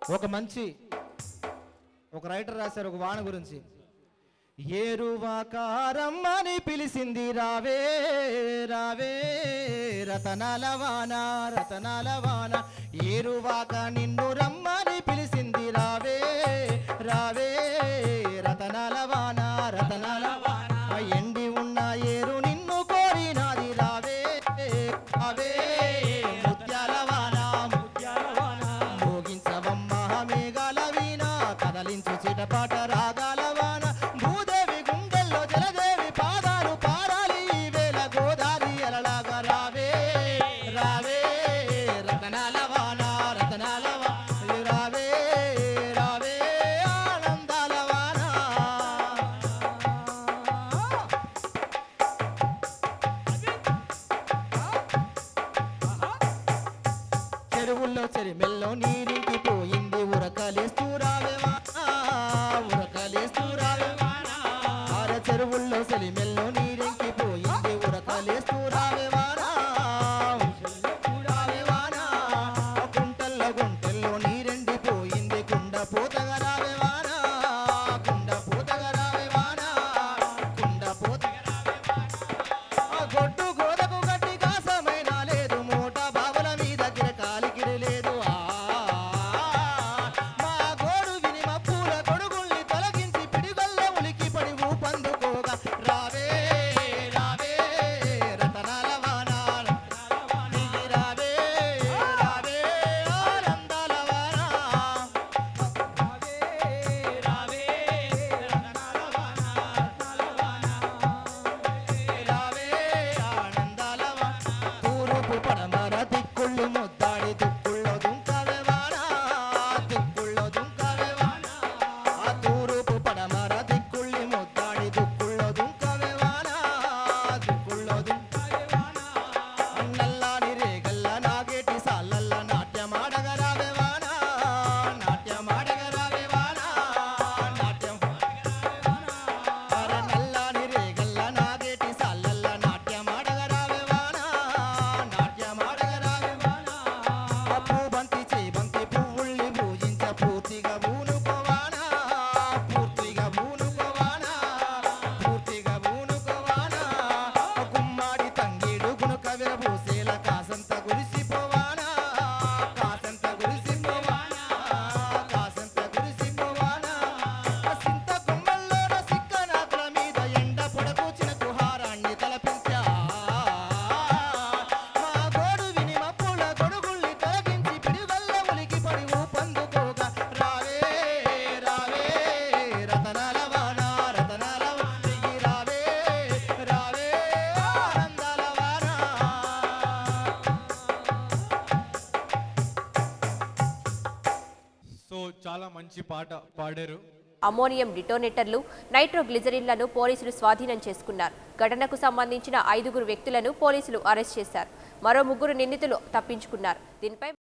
ఒక మంచి ఒక రైటర్ రాశారు ఒక వాన గురించి ఏరువాకారమ్మని పిలిచింది రావే రావే రతనాల వాన రతనాల వాన ఏరువాక నిన్ను రమ్మని పిలిచింది రావే రావే రతనాల వాన రతనాల వాన ఎండి ఉన్న ఏరు నిన్ను కోరినాది రావే రావే ముత్యాల వాన ముత్యాల వాన మోగించవమ్మ మేఘాల వీణ కదలించు చిటపాట రాగాల వాన భూదేవి గుండెల్లో జలదేవి పాదాలు పారాలి ఈ వేళ గోదారి అలలాగా రావే రావే రతనాల వాన రతనాల వాన రావే రావే ఆనందాల వాన చెరువుల్లో చెరిమెల్లో నీరింకి పోయింది ఉరకలేస్తూ రావే వాన, ఉరకలేస్తూ రావే వాన. ఆర చెరువుల్లో చెలిమెల్లో నీరింకి పోయింది ఉరకలేస్తూ రావే వాన, ఉరకలేస్తూ రావే వాన. గుంటల్లో గుంటల్లో నీరెండిపోయింది కుండ పూతగా రావే వాన, కుండ పూతగా రావే వాన, కుండ పూతగా రావే వాన. ఆ గొడ్డు గోదకు గట్టి కాసమైన లేదు మూట బావుల మీద గిరకాలికి లేదు ఆ మా గోడు విని మా పూల గొడుగుల్ని తొలగించి పిడిగొల్ల ఉలికి పడి ఊపందుకోగా రావే రావే రతనాల వాన దిగి రావే రావే ఆనందాల వాన రావే రావే రతనాల వాన రావే ఆనందాల వాన. తూర్పు పడమర దిక్కుళ్ళు ముద్దాడి దుక్కుల్లో దుంకవే వాన దుక్కుల్లో దుంకవే వాన ఆ తూర్పు పడమర దిక్కుళ్ళి ముద్దాడి దుక్కుల్లో దుంకవే వాన దుక్కుల్లో దుంకవే వాన నల్లాని రేగల్ల నాగేటి సాలల్ల నాట్యమాడగరావే వాన నాట్యమాడగరావే వాన నాట్యం అరే నల్లాని రేగల్ల నాగేటి సాలల్ల నాట్యమాడగరావే వాన నాట్యమాడగరావే వాన అప్పు బంతి చేబంతి పువ్వుల్ని పూజించ పూర్తిగా బూనుకోవానా పూర్తిగా బూనుకోవానా పూర్తిగా బూనుకోవానా గుమ్మాడి తంగేడు గుణక విరబూసేల కాసంత గురిసిపోవానా కాసంత గురిసిపోవానా కాసంత గురిసిపోవానా సింత కొమ్మల్లోన సిక్కనాకుల మీద ఎండ పొడకూచిన కుహారాన్ని తలపించా మా గోడు విని మా పూల గొడుగుల్ని తొలగించి పిడివల్ల ఉలికి పడి ఊపందుకోగా రావే రావే రతనాల వాన రతనాల వాన రావే రావే ఆనందాల వాన సో చాలా మంచి పాట పాడారు అమోనియం డిటోనేటర్లు నైట్రోగ్లిజరిన్లను పోలీసులు స్వాధీనం చేసుకున్నారు ఘటనకు సంబంధించిన ఐదుగురు వ్యక్తులను పోలీసులు అరెస్ట్ చేశారు మరో ముగ్గురు నిందితులు తప్పించుకున్నారు దీనిపై